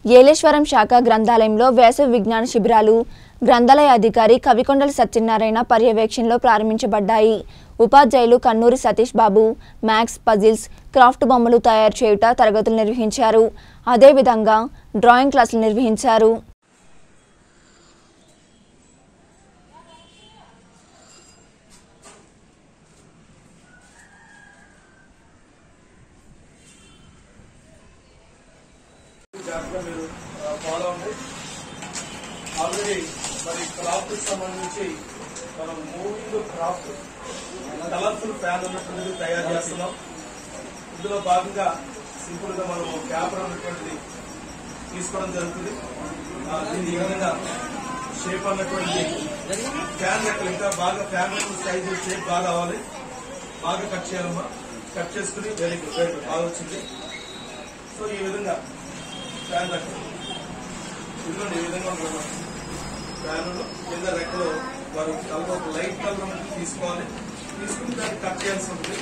ఏలేశ్వరం శాఖ గ్రంథాలయంలో వేసవి విజ్ఞాన శిబిరాలు గ్రంథాలయ అధికారి కవికొండల సత్యనారాయణ పర్యవేక్షణలో ప్రారంభించబడ్డాయి ఉపాధ్యాయులు Kannuri Satish Babu maths puzzles craft బొమ్మలు తయారు చేయుట తరగతులు నిర్వహించారు అదేవిధంగా డ్రాయింగ్ క్లాసులు నిర్వహించారు జాగ్రత్తగా మీరు ఫాలో అవ్వండి ఆల్రెడీ మరి క్రాఫ్ట్ సంబంధించి మనం మూవింగ్ క్రాఫ్ట్ కలర్ఫుల్ ఫ్యాన్ ఉన్నటువంటిది తయారు చేస్తున్నాం ఇందులో భాగంగా సింపుల్ గా మనం పేపర్ ఉన్నటువంటిది తీసుకోవడం జరుగుతుంది ఆ, దీన్ని ఈ విధంగా షేప్ అన్నటువంటి ఫ్యాన్ లెక్కలు ఇంకా బాగా ఫ్యాన్ సైజు షేప్ బాగా అవ్వాలి బాగా కట్ చేయాలమ్మా కట్ చేసుకుని వెరీ గుడ్ వెరీ గుడ్ బాగా వచ్చింది సో ఈ విధంగా ఫ్యాన్ రెక్కలు ఇదిగోండి ఈ విధంగా ఉంటుంది ఫ్యాన్ కింద రెక్కలు వారు కలర్ ఒక లైట్ కలర్ తీసుకోవాలి తీసుకుని దాన్ని కట్ చేయాల్సి ఉంటుంది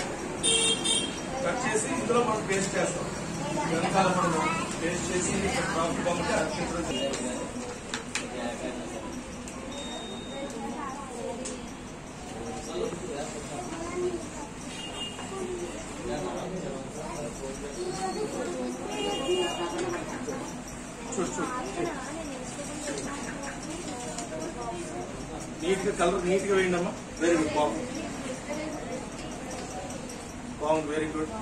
కట్ చేసి ఇందులో మనం పేస్ట్ చేస్తాం వెనకాల మనం పేస్ట్ చేసి ఇక్కడ క్రాఫ్ట్ బొమ్మకి అతికించడం జరుగుతుంది చూడు చూడు నీట్ గా కలర్ నీట్ గా వేయండి అమ్మా వెరీ గుడ్ బాగుంది బాగుంది వెరీ గుడ్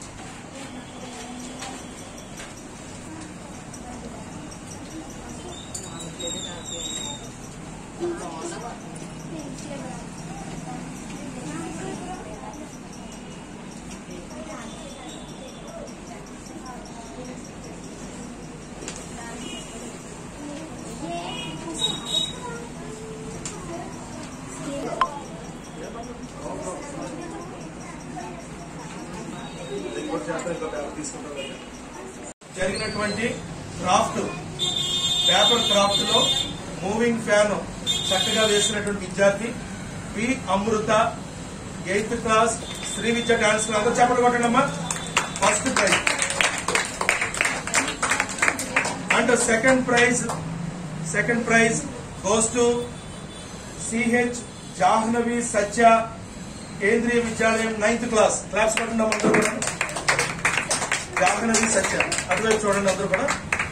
ఇంకోటి చేస్తాను ఇంకో పేపర్ తీసుకుంటాం కదా. జరిగినటువంటి క్రాఫ్ట్ పేపర్ క్రాఫ్ట్ లో మూవింగ్ ఫ్యాన్ చక్కగా వేసినటువంటి విద్యార్థి P Amrita eighth class Shri Vidya dance class చెప్పండి కొట్టండి అమ్మా first prize and second prize second prize goes to CH Jahnavi Satya Kendriya Vidyalayam ninth class class కొట్టండి అమ్మా అందరూ కూడా జాహ్నవి సత్య అటువైపు చూడండి అందరూ కూడా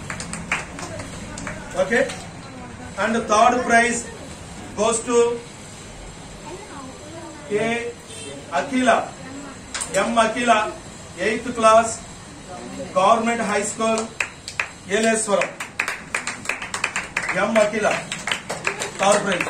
okay and third prize goes to A Akhila M Akhila eighth class government high school Yeleswaram M Akhila third prize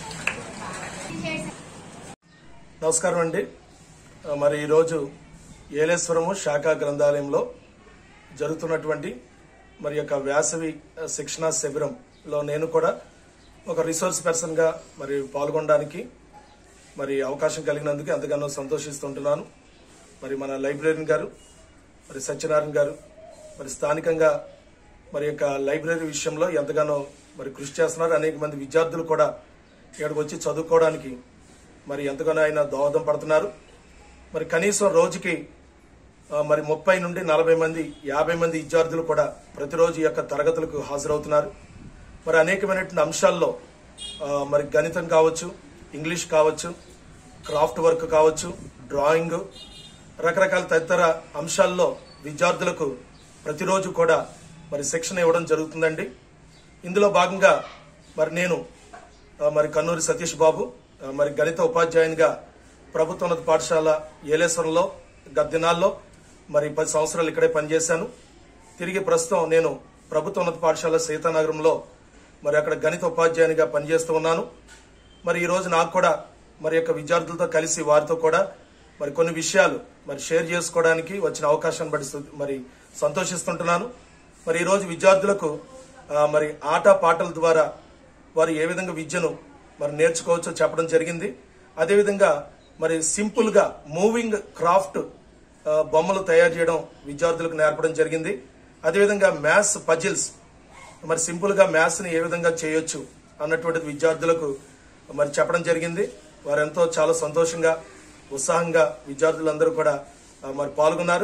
నమస్కారం అండి ఆ, మరి ఈరోజు ఏలేశ్వరము శాఖా గ్రంథాలయంలో జరుగుతున్నటువంటి మరి యొక్క వేసవి ఆ, శిక్షణా శిబిరంలో నేను కూడా ఒక రిసోర్స్ పర్సన్ గా మరి పాల్గొనడానికి మరి అవకాశం కలిగినందుకు ఎంతగానో సంతోషిస్తుంటున్నాను మరి మన లైబ్రరీన్ గారు మరి సత్యనారాయణ గారు మరి స్థానికంగా మరి యొక్క లైబ్రరీ విషయంలో ఎంతగానో మరి కృషి చేస్తున్నారు అనేక మంది విద్యార్థులు కూడా ఇక్కడికి వచ్చి చదువుకోవడానికి మరి ఎంతగానో ఆయన దోహదం పడుతున్నారు మరి కనీసం రోజుకి ఆ, మరి ముప్పై నుండి నలభై మంది యాభై మంది విద్యార్థులు కూడా ప్రతిరోజు ఈ యొక్క తరగతులకు హాజరవుతున్నారు మరి అనేకమైనటువంటి అంశాల్లో ఆ, మరి గణితం కావచ్చు ఇంగ్లీష్ కావచ్చు క్రాఫ్ట్ వర్క్ కావచ్చు డ్రాయింగ్ రకరకాల తదితర అంశాల్లో విద్యార్థులకు ప్రతిరోజు కూడా మరి శిక్షణ ఇవ్వడం జరుగుతుందండి ఇందులో భాగంగా మరి నేను ఆ, మరి కన్నూరి సతీష్ బాబు ఆ, మరి గణిత ఉపాధ్యాయునిగా ప్రభుత్వోన్నత పాఠశాల ఏలేశ్వరంలో గత దినాల్లో మరి పది సంవత్సరాలు ఇక్కడే పనిచేశాను తిరిగి ప్రస్తుతం నేను ప్రభుత్వోన్నత పాఠశాల సీతానగరంలో మరి అక్కడ గణిత ఉపాధ్యాయునిగా పనిచేస్తూ ఉన్నాను మరి ఈ రోజు నాకు కూడా మరి యొక్క విద్యార్థులతో కలిసి వారితో కూడా మరి కొన్ని విషయాలు మరి షేర్ చేసుకోవడానికి వచ్చిన అవకాశాన్ని బట్టి సు- మరి సంతోషిస్తుంటున్నాను మరి ఈ రోజు విద్యార్థులకు ఆ, మరి ఆట పాటల ద్వారా వారు ఏ విధంగా విద్యను మరి నేర్చుకోవచ్చో చెప్పడం జరిగింది అదేవిధంగా మరి సింపుల్ గా మూవింగ్ క్రాఫ్ట్ ఆ, బొమ్మలు తయారు చేయడం విద్యార్థులకు నేర్పడం జరిగింది అదేవిధంగా మ్యాథ్స్ పజిల్స్ మరి సింపుల్ గా మ్యాథ్స్ ని ఏ విధంగా చేయొచ్చు అన్నటువంటిది విద్యార్థులకు మరి చెప్పడం జరిగింది వారు ఎంతో చాలా సంతోషంగా ఉత్సాహంగా విద్యార్థులందరూ కూడా ఆ, మరి పాల్గొన్నారు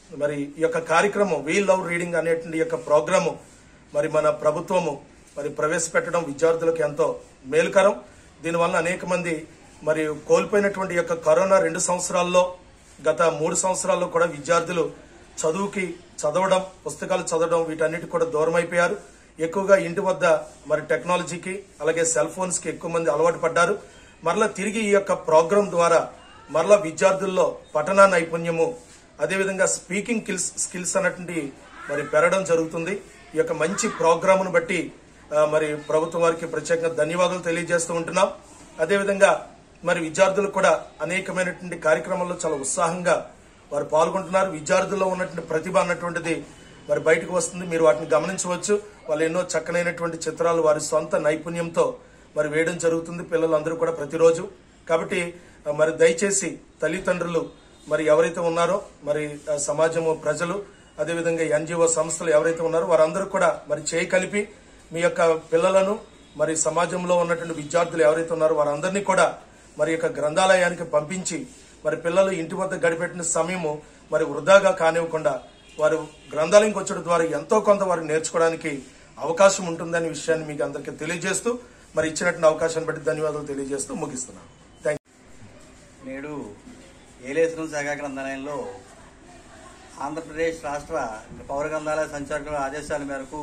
మరి ఈ యొక్క కార్యక్రమం వీ లవ్ రీడింగ్ అనేటువంటి ఈ యొక్క ప్రోగ్రాము మరి మన ప్రభుత్వము మరి ప్రవేశపెట్టడం విద్యార్థులకు ఎంతో మేలుకరం దీనివల్ల అనేక మంది మరి కోల్పోయినటువంటి ఈ యొక్క కరోనా రెండు సంవత్సరాల్లో గత మూడు సంవత్సరాల్లో కూడా విద్యార్థులు చదువుకి చదవడం పుస్తకాలు చదవడం వీటన్నిటి కూడా దూరం అయిపోయారు ఎక్కువగా ఇంటి వద్ద మరి టెక్నాలజీకి అలాగే సెల్ ఫోన్స్ కి ఎక్కువ మంది అలవాటు పడ్డారు మరలా తిరిగి ఈ యొక్క ప్రోగ్రాం ద్వారా మరలా విద్యార్థుల్లో పఠన నైపుణ్యము అదేవిధంగా స్పీకింగ్ స్కిల్స్ స్కిల్స్ అన్నటువంటి మరి పెరగడం జరుగుతుంది ఈ యొక్క మంచి ప్రోగ్రామును బట్టి ఆ, మరి ప్రభుత్వం వారికి ప్రత్యేకంగా ధన్యవాదాలు తెలియజేస్తూ ఉంటున్నాం అదేవిధంగా మరి విద్యార్థులు కూడా అనేకమైనటువంటి కార్యక్రమాల్లో చాలా ఉత్సాహంగా వారు పాల్గొంటున్నారు విద్యార్థుల్లో ఉన్నటువంటి ప్రతిభ అన్నటువంటిది మరి బయటకు వస్తుంది మీరు వాటిని గమనించవచ్చు వాళ్ళు ఎన్నో చక్కనైనటువంటి చిత్రాలు వారి సొంత నైపుణ్యంతో మరి వేయడం జరుగుతుంది పిల్లలందరూ కూడా ప్రతిరోజు కాబట్టి ఆ, మరి దయచేసి తల్లిదండ్రులు మరి ఎవరైతే ఉన్నారో మరి ఆ, సమాజము ప్రజలు అదేవిధంగా ఎన్జిఓ సంస్థలు ఎవరైతే ఉన్నారో వారందరూ కూడా మరి చేయి కలిపి మీ యొక్క పిల్లలను మరి సమాజంలో ఉన్నటువంటి విద్యార్థులు ఎవరైతే ఉన్నారో వారందరినీ కూడా మరి యొక్క గ్రంథాలయానికి పంపించి మరి పిల్లలు ఇంటి వద్ద గడిపెట్టిన సమయము మరి వృధాగా కానివ్వకుండా వారు గ్రంథాలయంకి వచ్చడం ద్వారా ఎంతో కొంత వారు నేర్చుకోవడానికి అవకాశం ఉంటుందనే విషయాన్ని మీకు అందరికీ తెలియజేస్తూ మరి ఇచ్చినటువంటి అవకాశాన్ని బట్టి ధన్యవాదాలు తెలియజేస్తూ ముగిస్తున్నాను థ్యాంక్ నేడు ఏలేశ్వరం శాఖా గ్రంథాలయంలో ఆంధ్రప్రదేశ్ రాష్ట్ర పౌర గ్రంథాలయ సంచాలకుల ఆదేశాల మేరకు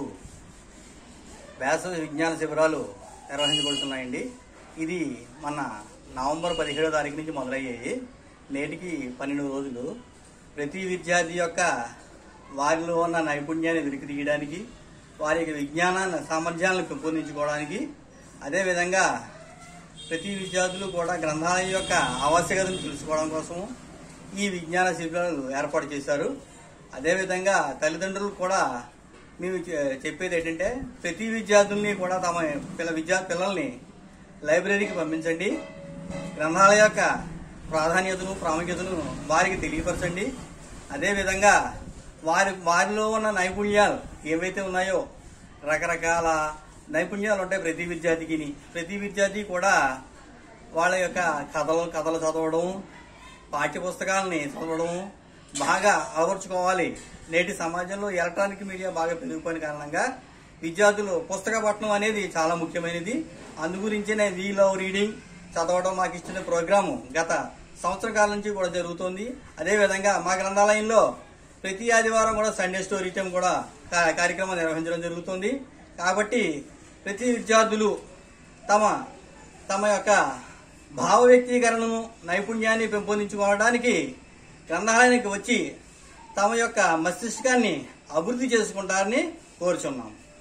వేసవి విజ్ఞాన శిబిరాలు నిర్వహించబడుతున్నాయండి ఇది మన నవంబర్ పదిహేడో తారీఖు నుంచి మొదలయ్యాయి నేటికి పన్నెండు రోజులు ప్రతి విద్యార్థి యొక్క వారిలో ఉన్న నైపుణ్యాన్ని వెలికి తీయడానికి వారి యొక్క విజ్ఞానాన్ని సామర్థ్యాలను పెంపొందించుకోవడానికి అదేవిధంగా ప్రతి విద్యార్థులు కూడా గ్రంథాలయం యొక్క ఆవశ్యకతను తెలుసుకోవడం కోసం ఈ విజ్ఞాన శిబిరాలు ఏర్పాటు చేశారు అదేవిధంగా తల్లిదండ్రులు కూడా మేము చె- చెప్పేది ఏంటంటే ప్రతి విద్యార్థుల్ని కూడా తమ పిల్ల విద్యా పిల్లల్ని లైబ్రరీకి పంపించండి గ్రంథాలయ యొక్క ప్రాధాన్యతను ప్రాముఖ్యతను వారికి తెలియపరచండి అదేవిధంగా వారి వారిలో ఉన్న నైపుణ్యాలు ఏవైతే ఉన్నాయో రకరకాల నైపుణ్యాలు ఉంటాయి ప్రతి విద్యార్థికి ప్రతి విద్యార్థి కూడా వాళ్ళ యొక్క కథలు కథలు చదవడం పాఠ్య పుస్తకాలని చదవడం బాగా అలవర్చుకోవాలి నేటి సమాజంలో ఎలక్ట్రానిక్ మీడియా బాగా పెరిగిపోయిన కారణంగా విద్యార్థులు పుస్తక పఠనం అనేది చాలా ముఖ్యమైనది అందు గురించే వీ లవ్ రీడింగ్ చదవడం మాకు ఇచ్చిన ప్రోగ్రాము గత సంవత్సర కాలం నుంచి కూడా జరుగుతోంది అదేవిధంగా మా గ్రంథాలయంలో ప్రతి ఆదివారం కూడా సండే స్టోరీ టైం కూడా కా- కార్యక్రమం నిర్వహించడం జరుగుతుంది కాబట్టి ప్రతి విద్యార్థులు తమ తమ యొక్క భావ వ్యక్తీకరణను నైపుణ్యాన్ని పెంపొందించుకోవడానికి గ్రంథాలయానికి వచ్చి తమ యొక్క మస్తిష్కాన్ని అభివృద్ధి చేసుకుంటారని కోరుచున్నాం